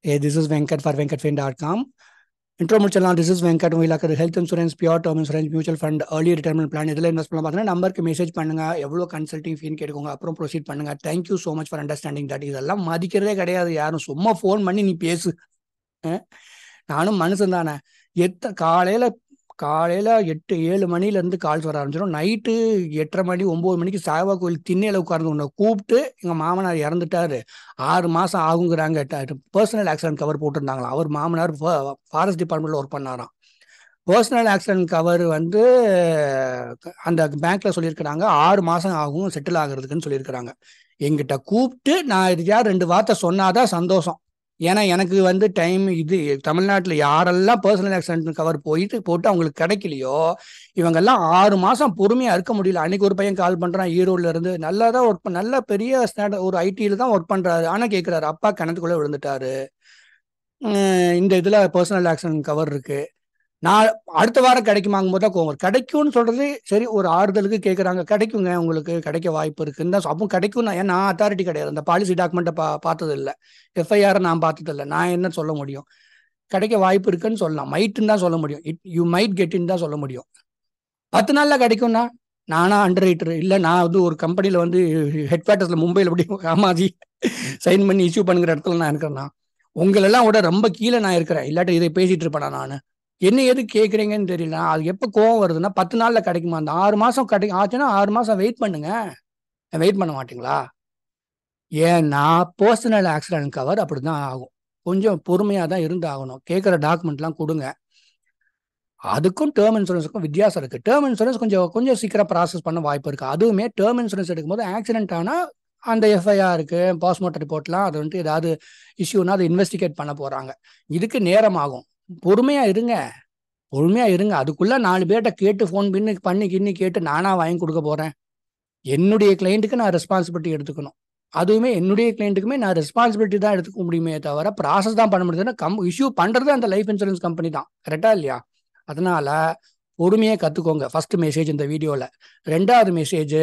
Hey, this is Venkat for venkatfin.com. Intro முடிச்சிடலாம் this is Venkat உங்களுக்கு health insurance pure term insurance mutual fund early retirement plan இதில் invest பண்ணலாம் பார்த்தீங்கன்னா நம்பருக்கு message பண்ணுங்க எவ்வளோ கன்சல்டிங் ஃபீன் கேட்டுக்கோங்க அப்புறம் ப்ரொசீட் பண்ணுங்க thank you so much for understanding that இதெல்லாம் மதிக்கிறதே கிடையாது யாரும் சும்மா ஃபோன் பண்ணி நீ பேசு அஹ் நானும் மனுஷன் தானே எத்த காலையில் காலையில் எட்டு ஏழு மணிலேருந்து கால்ஸ் வர ஆரம்பிச்சிடும் நைட்டு எட்டரை மணி ஒம்பது மணிக்கு சாய்பா கோயில் திண்ணையில் உட்கார்ந்து உன்னை கூப்பிட்டு எங்கள் மாமனார் இறந்துட்டாரு ஆறு மாதம் ஆகுங்கிறாங்க பர்சனல் ஆக்சிடென்ட் கவர் போட்டிருந்தாங்களா அவர் மாமனார் ஃபாரஸ்ட் டிபார்ட்மெண்ட்டில் ஒர்க் பண்ணாராம் பர்சனல் ஆக்சிடென்ட் கவர் வந்து அந்த பேங்க்ல சொல்லியிருக்கிறாங்க ஆறு மாதம் ஆகும் செட்டில் ஆகுறதுக்குன்னு சொல்லியிருக்கிறாங்க எங்கிட்ட கூப்பிட்டு நான் இதுக்கா ரெண்டு வார்த்தை சொன்னாதான் சந்தோஷம் ஏன்னா எனக்கு வந்து டைம் இது தமிழ்நாட்டில் யாரெல்லாம் பர்சனல் ஆக்சிடென்ட் கவர் போயிட்டு போட்டு அவங்களுக்கு கிடைக்கலையோ இவங்கெல்லாம் ஆறு மாதம் பொறுமையாக இருக்க முடியல அன்னைக்கு ஒரு பையன் கால் பண்ணுறான் ஈரோடுல இருந்து நல்லா தான் ஒர்க் பண்ண நல்ல பெரிய ஸ்டாண்ட் ஒரு ஐடியில் தான் ஒர்க் பண்ணுறாரு ஆனால் கேட்குறாரு அப்பா கிணத்துக்குள்ளே விழுந்துட்டாரு இந்த இதில் பர்சனல் ஆக்சிடென்ட் கவர் இருக்கு நான் அடுத்த வாரம் கிடைக்குமாங்கும் போது தான் கோவம் கிடைக்கும்னு சொல்றது சரி ஒரு ஆறுதலுக்கு கேட்குறாங்க கிடைக்குங்க உங்களுக்கு கிடைக்க வாய்ப்பு இருக்குன்னு தான் அப்போ கிடைக்கும் நான் நான் அத்தாரிட்டி கிடையாது அந்த பாலிசி டாக்குமெண்ட்டை பா பார்த்தது இல்லை எஃப்ஐஆர் நான் பார்த்தது இல்லை நான் என்ன சொல்ல முடியும் கிடைக்க வாய்ப்பு இருக்குன்னு சொல்லலாம் மைட்டுன்னு தான் சொல்ல முடியும் இட் யூ மைட் கெட்டின்னு தான் சொல்ல முடியும் பத்து நாளில் கிடைக்கும்னா நானா அண்டர் ரைட்டர் இல்லை நான் வந்து ஒரு கம்பெனியில் வந்து ஹெட் குவார்ட்டர்ஸில் மும்பையில் எப்படி ஆமாஜி சைன் பண்ணி இஷ்யூ பண்ணுங்கிற இடத்துல நான் இருக்கிறேன்னா உங்களெல்லாம் விட ரொம்ப கீழே நான் இருக்கிறேன் இல்லாட்டி இதை பேசிட்டு இருப்பேனா நான் என்ன எது கேட்குறீங்கன்னு தெரியல அது எப்போ கோவம் வருதுன்னா பத்து நாளில் கிடைக்குமா அந்த ஆறு மாதம் கிடைக்கும் ஆச்சுன்னா ஆறு மாதம் வெயிட் பண்ணுங்க வெயிட் பண்ண மாட்டீங்களா ஏன்னா பர்சனல் ஆக்சிடென்ட் கவர் அப்படி தான் ஆகும் கொஞ்சம் பொறுமையாக தான் இருந்து ஆகணும் கேட்குற டாக்குமெண்ட்லாம் கொடுங்க அதுக்கும் டேர்ம் இன்சூரன்ஸுக்கும் வித்தியாசம் இருக்குது டேர்ம் இன்சூரன்ஸ் கொஞ்சம் கொஞ்சம் சீக்கிரம் ப்ராசஸ் பண்ண வாய்ப்பு இருக்குது அதுவுமே டேர்ம் இன்சூரன்ஸ் எடுக்கும்போது ஆக்சிடென்ட் ஆனால் அந்த எஃப்ஐஆருக்கு பாஸ்மார்ட்டம் ரிப்போர்ட்லாம் அது வந்துட்டு ஏதாவது இஷ்யூனா அதை இன்வெஸ்டிகேட் பண்ண போகிறாங்க இதுக்கு நேரம் ஆகும் பொறுமையாக இருங்க பொறுமையாக இருங்க அதுக்குள்ளே நாலு பேர்கிட்ட கேட்டு ஃபோன் பண்ணி பண்ணி கிண்ணி கேட்டு நானாக வாங்கி கொடுக்க போகிறேன் என்னுடைய கிளைண்ட்டுக்கு நான் ரெஸ்பான்சிபிலிட்டி எடுத்துக்கணும் அதுவுமே என்னுடைய கிளைண்ட்டுக்குமே நான் ரெஸ்பான்சிபிலிட்டி தான் எடுத்துக்க முடியுமே தவிர ப்ராசஸ் தான் பண்ண முடியுதுன்னா கம் இஷ்யூ பண்ணுறது அந்த லைஃப் இன்சூரன்ஸ் கம்பெனி தான் கரெக்டாக இல்லையா அதனால பொறுமையாக கற்றுக்கோங்க ஃபர்ஸ்ட் மெசேஜ் இந்த வீடியோவில் ரெண்டாவது மெசேஜ்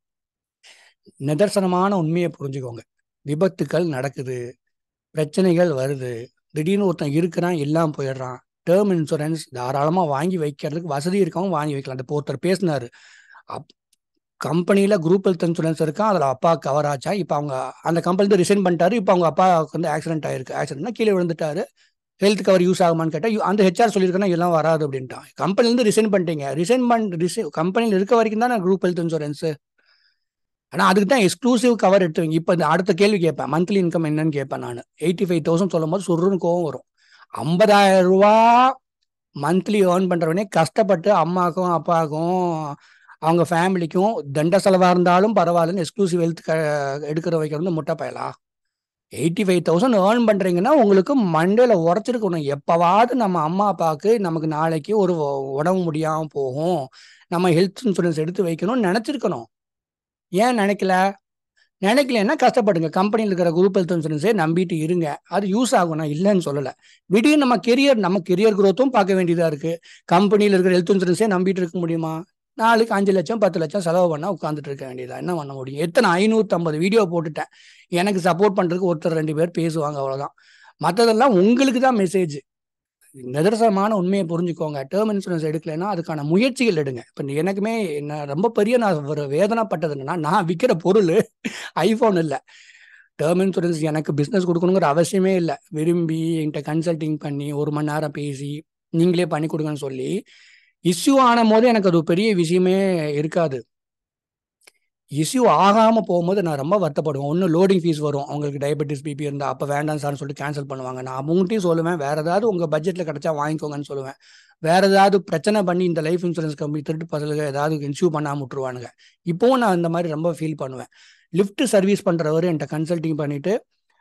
நிதர்சனமான உண்மையை புரிஞ்சுக்கோங்க விபத்துக்கள் நடக்குது பிரச்சனைகள் வருது திடீர்னு ஒருத்தன் இருக்கிறான் எல்லாம் போயிடுறான் டேர்ம் இன்சூரன்ஸ் தாராளமாக வாங்கி வைக்கிறதுக்கு வசதி இருக்கவங்க வாங்கி வைக்கலாம் இப்போ ஒருத்தர் பேசினார் அப் கம்பெனியில் குரூப் ஹெல்த் இன்சூரன்ஸ் இருக்கான் அதில் அப்பா கவர் ஆச்சா இப்போ அவங்க அந்த கம்பெனிலேருந்து ரிசைன் பண்ணிட்டாரு இப்போ அவங்க அப்பாவுக்கு வந்து ஆக்சிடென்ட் ஆயிருக்கு ஆக்சிடென்ட்னா கீழே விழுந்துட்டாரு ஹெல்த் கவர் யூஸ் ஆகுமான்னு கேட்டால் அந்த ஹெச்ஆர் சொல்லியிருக்கேன்னா இதெல்லாம் வராது அப்படின்ட்டான் கம்பெனிலேருந்து ரிசைன் பண்ணிட்டீங்க ரிசைன் பண்ண ரிசைன் கம்பெனியில் இருக்க வரைக்கும் தான் குரூப் ஹெல்த் இன்சூரன்ஸு ஆனால் அதுக்கு தான் எக்ஸ்க்ளூசிவ் கவர் எடுத்துவீங்க இப்போ இந்த அடுத்த கேள்வி கேட்பேன் மந்த்லி இன்கம் என்னன்னு கேட்பேன் நான் எயிட்டி ஃபைவ் தௌசண்ட் சொல்லும் போது சுருன்னு கோவம் வரும் ஐம்பதாயிரம் ரூபா மந்த்லி ஏர்ன் பண்ணுறவனே கஷ்டப்பட்டு அம்மாக்கும் அப்பாவுக்கும் அவங்க ஃபேமிலிக்கும் தண்ட செலவாக இருந்தாலும் பரவாயில்லன்னு எக்ஸ்க்ளூசிவ் ஹெல்த் க எடுக்கிற வைக்கிறது முட்டை பயலா எயிட்டி ஃபைவ் தௌசண்ட் ஏர்ன் பண்ணுறீங்கன்னா உங்களுக்கு மண்டேல உடச்சிருக்கணும் எப்போவாவது நம்ம அம்மா அப்பாவுக்கு நமக்கு நாளைக்கு ஒரு உடம்பு முடியாமல் போகும் நம்ம ஹெல்த் இன்சூரன்ஸ் எடுத்து வைக்கணும்னு நினச்சிருக்கணும் ஏன் நினைக்கல நினைக்கலன்னா கஷ்டப்படுங்க கம்பெனியில் இருக்கிற குரூப் ஹெல்த் இன்சூரன்ஸே நம்பிட்டு இருங்க அது யூஸ் ஆகும் நான் இல்லைன்னு சொல்லலை திடீர்னு நம்ம கெரியர் நம்ம கெரியர் குரோத்தும் பார்க்க வேண்டியதாக இருக்குது கம்பெனியில் இருக்கிற ஹெல்த் இன்சூரன்ஸே நம்பிட்டு இருக்க முடியுமா நாளைக்கு அஞ்சு லட்சம் பத்து லட்சம் செலவு பண்ணால் உட்காந்துட்டு இருக்க வேண்டியதா என்ன பண்ண முடியும் எத்தனை ஐநூற்றம்பது வீடியோ போட்டுட்டேன் எனக்கு சப்போர்ட் பண்ணுறதுக்கு ஒருத்தர் ரெண்டு பேர் பேசுவாங்க அவ்வளோதான் மற்றதெல்லாம் உங்களுக்கு தான் மெசேஜ் நிதர்சனமான உண்மையை புரிஞ்சுக்கோங்க டேர்ம் இன்சூரன்ஸ் எடுக்கலைன்னா அதுக்கான முயற்சிகள் எடுங்க இப்போ எனக்குமே என்ன ரொம்ப பெரிய நான் ஒரு வேதனைப்பட்டது என்னன்னா நான் விற்கிற பொருள் ஐஃபோன் இல்லை டேர்ம் இன்சூரன்ஸ் எனக்கு பிஸ்னஸ் கொடுக்கணுங்கிற அவசியமே இல்லை விரும்பி என்கிட்ட கன்சல்டிங் பண்ணி ஒரு மணி நேரம் பேசி நீங்களே பண்ணி கொடுங்கன்னு சொல்லி இஷ்யூ ஆன போது எனக்கு அது பெரிய விஷயமே இருக்காது இஷ்யூ ஆகாமல் போகும்போது நான் ரொம்ப வருத்தப்படுவேன் ஒன்று லோடிங் ஃபீஸ் வரும் அவங்களுக்கு டயபெட்டிஸ் பிபி இருந்தால் அப்போ வேண்டாம் சார்னு சொல்லிட்டு கேன்சல் பண்ணுவாங்க நான் அவங்ககிட்டையும் சொல்லுவேன் வேறு ஏதாவது உங்கள் பட்ஜெட்டில் கிடச்சா வாங்கிக்கோங்கன்னு சொல்லுவேன் வேறு ஏதாவது பிரச்சனை பண்ணி இந்த லைஃப் இன்சூரன்ஸ் கம்பெனி திருட்டு பசங்க ஏதாவது இன்சூ பண்ணாமல் விட்டுருவானுங்க இப்போவும் நான் இந்த மாதிரி ரொம்ப ஃபீல் பண்ணுவேன் லிஃப்ட் சர்வீஸ் பண்ணுறவர் என்கிட்ட கன்சல்டிங் பண்ணிவிட்டு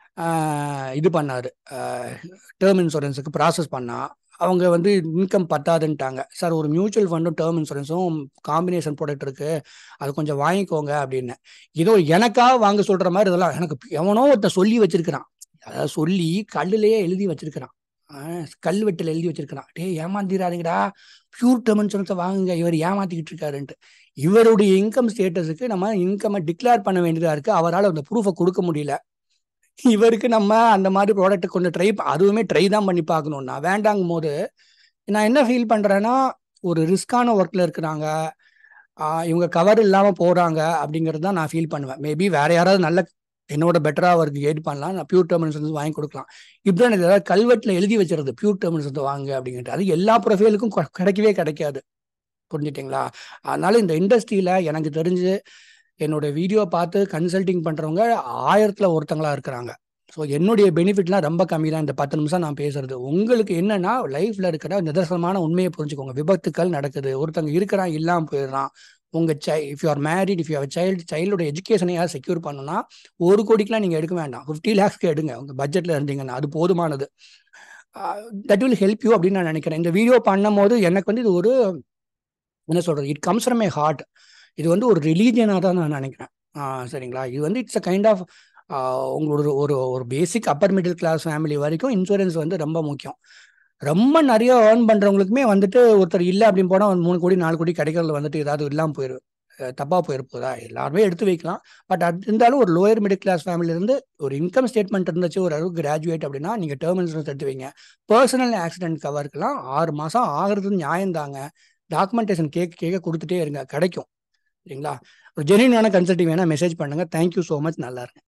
இது பண்ணார் டேர்ம் இன்சூரன்ஸுக்கு ப்ராசஸ் பண்ணால் அவங்க வந்து இன்கம் பத்தாதுன்ட்டாங்க சார் ஒரு மியூச்சுவல் ஃபண்டும் டேர்ம் இன்சூரன்ஸும் காம்பினேஷன் ப்ராடக்ட் இருக்குது அது கொஞ்சம் வாங்கிக்கோங்க அப்படின்னு ஏதோ எனக்காக வாங்க சொல்கிற மாதிரி இதெல்லாம் எனக்கு எவனோ ஒருத்தன் சொல்லி வச்சிருக்கிறான் அதாவது சொல்லி கல்லுலேயே எழுதி வச்சிருக்கிறான் கல்வெட்டில் எழுதி வச்சிருக்கிறான் டே ஏமாந்திராதீங்கடா பியூர் டேர்ம் இன்சூரன்ஸை வாங்குங்க இவர் ஏமாத்திக்கிட்டு இருக்காருன்ட்டு இவருடைய இன்கம் ஸ்டேட்டஸுக்கு நம்ம இன்கம்மை டிக்ளேர் பண்ண வேண்டியதாக இருக்குது அவரால் அந்த ப்ரூஃபை கொடுக்க முடியல இவருக்கு நம்ம அந்த மாதிரி ப்ராடக்ட் கொண்டு ட்ரை அதுவுமே ட்ரை தான் பண்ணி பார்க்கணும்னா வேண்டாங்கும் போது நான் என்ன ஃபீல் பண்ணுறேன்னா ஒரு ரிஸ்கான ஒர்க்கில் இருக்கிறாங்க ஆஹ் இவங்க கவர் இல்லாமல் போகிறாங்க அப்படிங்கிறது தான் நான் ஃபீல் பண்ணுவேன் மேபி வேற யாராவது நல்ல என்னோட பெட்டராக அவருக்கு எய்ட் பண்ணலாம் நான் பியூர் டெர்மினல்ஸ் வந்து வாங்கி கொடுக்கலாம் இப்படி எனக்கு ஏதாவது கல்வெட்டில் எழுதி வச்சிருது பியூர் டெர்மினல்ஸ் வந்து வாங்க அப்படிங்கிறது அது எல்லா ப்ரொஃபைலுக்கும் கொ- கிடைக்கவே கிடைக்காது புரிஞ்சுட்டிங்களா அதனால இந்த இண்டஸ்ட்ரியில் எனக்கு தெரிஞ்சு என்னோட வீடியோ பார்த்து கன்சல்டிங் பண்ணுறவங்க ஆயிரத்தில் ஒருத்தங்களா இருக்கிறாங்க ஸோ என்னுடைய பெனிஃபிட்லாம் ரொம்ப கம்மி தான் இந்த பத்து நிமிஷம் நான் பேசுறது உங்களுக்கு என்னன்னா லைஃப்ல இருக்கிற நிதர்சனமான உண்மையை புரிஞ்சுக்கோங்க விபத்துக்கள் நடக்குது ஒருத்தங்க இருக்கிறான் இல்லாம போயிடுறான் உங்க சை if you are married if you child சைல்டோட எஜுகேஷனை யார் செக்யூர் பண்ணணும்னா ஒரு கோடிக்கெலாம் நீங்கள் எடுக்க வேண்டாம் ஃபிஃப்டி லேக்ஸ்க்கு எடுங்க உங்க பட்ஜெட்ல இருந்தீங்கன்னா அது போதுமானது தட் வில் ஹெல்ப் யூ அப்படின்னு நான் நினைக்கிறேன் இந்த வீடியோ பண்ணும் போது எனக்கு வந்து இது ஒரு என்ன சொல்றது it comes from my heart இது வந்து ஒரு ரிலீஜியனாக தான் நான் நினைக்கிறேன் ஆஹ் சரிங்களா இது வந்து இட்ஸ் அ கைண்ட் ஆஃப் உங்களோட ஒரு ஒரு basic upper middle class family வரைக்கும் இன்சூரன்ஸ் வந்து ரொம்ப முக்கியம் ரொம்ப நிறைய ஏர்ன் பண்ணுறவங்களுக்குமே வந்துட்டு ஒருத்தர் இல்லை அப்படின்னு போனால் மூணு கோடி நாலு கோடி கிடைக்கிறதுல வந்துட்டு ஏதாவது இல்லாமல் போயிரு தப்பாக போயிருப்போதா எல்லாருமே எடுத்து வைக்கலாம் பட் அது இருந்தாலும் ஒரு லோயர் மிடில் கிளாஸ் ஃபேமிலியிலேருந்து ஒரு இன்கம் ஸ்டேட்மெண்ட் இருந்துச்சு ஒரு அளவுக்கு கிராஜுவேட் அப்படின்னா நீங்கள் டேர்ம் இன்சூரன்ஸ் எடுத்து வைங்க பர்சனல் ஆக்சிடென்ட் கவருக்குலாம் ஆறு மாதம் ஆகிறது நியாயம் தாங்க டாக்குமெண்டேஷன் கேட்க கேட்க கொடுத்துட்டே இருங்க கிடைக்கும் சரிங்களா ஒரு ஜெனியூனான கன்சல்டிங் வேணால் மெசேஜ் பண்ணுங்கள் தேங்க்யூ ஸோ மச் நல்லா இருங்க